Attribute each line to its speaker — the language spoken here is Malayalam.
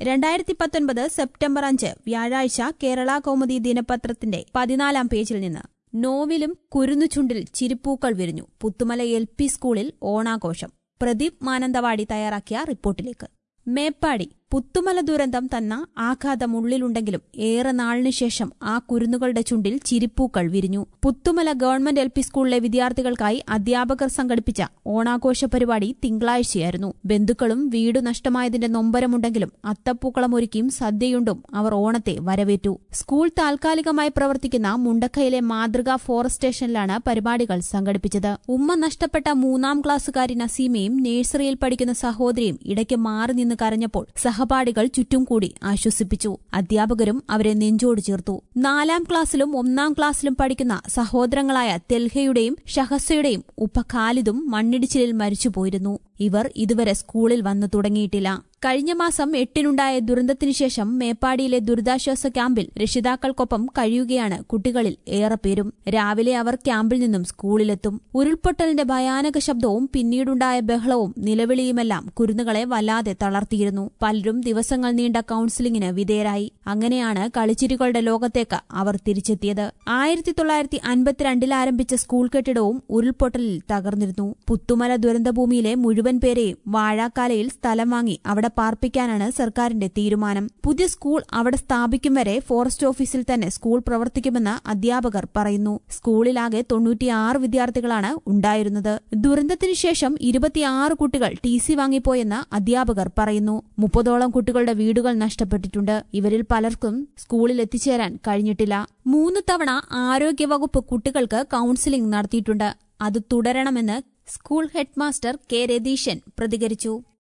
Speaker 1: രണ്ടായിരത്തി പത്തൊൻപത് സെപ്റ്റംബർ അഞ്ച് വ്യാഴാഴ്ച കേരള കൗമുദി ദിനപത്രത്തിന്റെ പതിനാലാം പേജിൽ നിന്ന് നോവിലും കുരുന്നുചുണ്ടിൽ ചിരിപ്പൂക്കൾ വിരിഞ്ഞു പുത്തുമല എൽ പി സ്കൂളിൽ ഓണാഘോഷം പ്രദീപ് മാനന്തവാടി തയ്യാറാക്കിയ റിപ്പോർട്ടിലേക്ക് മേപ്പാടി പുത്തുമല ദുരന്തം തന്ന ആഘാതം ഉള്ളിലുണ്ടെങ്കിലും ഏറെ നാളിനു ശേഷം ആ കുരുന്നുകളുടെ ചുണ്ടിൽ ചിരിപ്പൂക്കൾ വിരിഞ്ഞു പുത്തുമല ഗവൺമെന്റ് എൽ പി സ്കൂളിലെ വിദ്യാർത്ഥികൾക്കായി അധ്യാപകർ സംഘടിപ്പിച്ച ഓണാഘോഷ പരിപാടി തിങ്കളാഴ്ചയായിരുന്നു ബന്ധുക്കളും വീട് നഷ്ടമായതിന്റെ നൊമ്പരമുണ്ടെങ്കിലും അത്തപ്പൂക്കളം ഒരുക്കിയും സദ്യയുണ്ടും അവർ ഓണത്തെ വരവേറ്റു സ്കൂൾ താൽക്കാലികമായി പ്രവർത്തിക്കുന്ന മുണ്ടക്കയിലെ മാതൃകാ ഫോറസ്റ്റ് സ്റ്റേഷനിലാണ് പരിപാടികൾ സംഘടിപ്പിച്ചത് ഉമ്മ നഷ്ടപ്പെട്ട മൂന്നാം ക്ലാസ്സുകാരി നസീമയും നഴ്സറിയിൽ പഠിക്കുന്ന സഹോദരിയും ഇടയ്ക്ക് മാറി നിന്ന് കരഞ്ഞപ്പോൾ സഹപാഠികൾ ചുറ്റും കൂടി ആശ്വസിപ്പിച്ചു അധ്യാപകരും അവരെ നെഞ്ചോട് ചേർത്തു നാലാം ക്ലാസ്സിലും ഒന്നാം ക്ലാസ്സിലും പഠിക്കുന്ന സഹോദരങ്ങളായ തെൽഹയുടെയും ഷഹസയുടെയും ഉപ്പ ഖാലിദും മണ്ണിടിച്ചിലിൽ മരിച്ചുപോയിരുന്നു ഇവർ ഇതുവരെ സ്കൂളിൽ വന്നു തുടങ്ങിയിട്ടില്ല കഴിഞ്ഞ മാസം എട്ടിനുണ്ടായ ദുരന്തത്തിനു ശേഷം മേപ്പാടിയിലെ ദുരിതാശ്വാസ ക്യാമ്പിൽ രക്ഷിതാക്കൾക്കൊപ്പം കഴിയുകയാണ് കുട്ടികളിൽ ഏറെ പേരും രാവിലെ അവർ ക്യാമ്പിൽ നിന്നും സ്കൂളിലെത്തും ഉരുൾപൊട്ടലിന്റെ ഭയാനക ശബ്ദവും പിന്നീടുണ്ടായ ബഹളവും നിലവിളിയുമെല്ലാം കുരുന്നുകളെ വല്ലാതെ തളർത്തിയിരുന്നു പലരും ദിവസങ്ങൾ നീണ്ട കൌൺസിലിംഗിന് വിധേയരായി അങ്ങനെയാണ് കളിച്ചിരികളുടെ ലോകത്തേക്ക് അവർ തിരിച്ചെത്തിയത് ആയിരത്തി തൊള്ളായിരത്തി അൻപത്തിരണ്ടിൽ ആരംഭിച്ച സ്കൂൾ കെട്ടിടവും ഉരുൾപൊട്ടലിൽ തകർന്നിരുന്നു പുത്തുമല ദുരന്തഭൂമിയിലെ മുഴുവൻ പേരെയും വാഴാക്കാലയിൽ സ്ഥലം വാങ്ങി അവിടെ പാർപ്പിക്കാനാണ് സർക്കാരിന്റെ തീരുമാനം പുതിയ സ്കൂൾ അവിടെ സ്ഥാപിക്കും വരെ ഫോറസ്റ്റ് ഓഫീസിൽ തന്നെ സ്കൂൾ പ്രവർത്തിക്കുമെന്ന് അധ്യാപകർ പറയുന്നു സ്കൂളിലാകെ തൊണ്ണൂറ്റിയാറ് വിദ്യാർത്ഥികളാണ് ഉണ്ടായിരുന്നത് ദുരന്തത്തിനു ശേഷം ഇരുപത്തിയാറ് കുട്ടികൾ ടി സി വാങ്ങിപ്പോയെന്ന് അധ്യാപകർ പറയുന്നു മുപ്പതോളം കുട്ടികളുടെ വീടുകൾ നഷ്ടപ്പെട്ടിട്ടുണ്ട് ഇവരിൽ പലർക്കും സ്കൂളിൽ എത്തിച്ചേരാൻ കഴിഞ്ഞിട്ടില്ല മൂന്ന് തവണ ആരോഗ്യവകുപ്പ് കുട്ടികൾക്ക് കൌൺസിലിംഗ് നടത്തിയിട്ടുണ്ട് അത് തുടരണമെന്ന് സ്കൂൾ ഹെഡ്മാസ്റ്റർ കെ രതീശൻ പ്രതികരിച്ചു